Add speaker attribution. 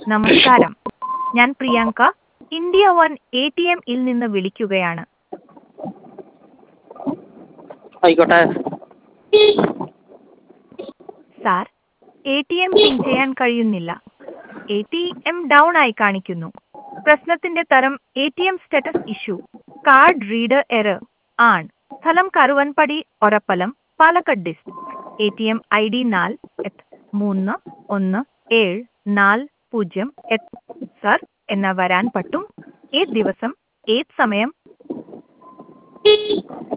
Speaker 1: നമസ്കാരം ഞാൻ Priyanka India one A T എമ്മിൽ നിന്ന് വിളിക്കുകയാണ്
Speaker 2: ആയിക്കോട്ടെ
Speaker 1: sir A T M pin ചെയ്യാൻ കഴിയുന്നില്ല എ ടി എം ഡൗൺ ആയി കാണിക്കുന്നു പ്രശ്നത്തിന്റെ തരം A T M status issue card reader error ആണ് സ്ഥലം Karuvanpadi Orappalam Palakkad district A T M I D നാല് എട്ട് മൂന്ന് ഒന്ന് ഏഴ് നാല് പൂജ്യം എട്ട് സർ എന്ന വരാൻ പറ്റും ഏത് ദിവസം ഏത് സമയം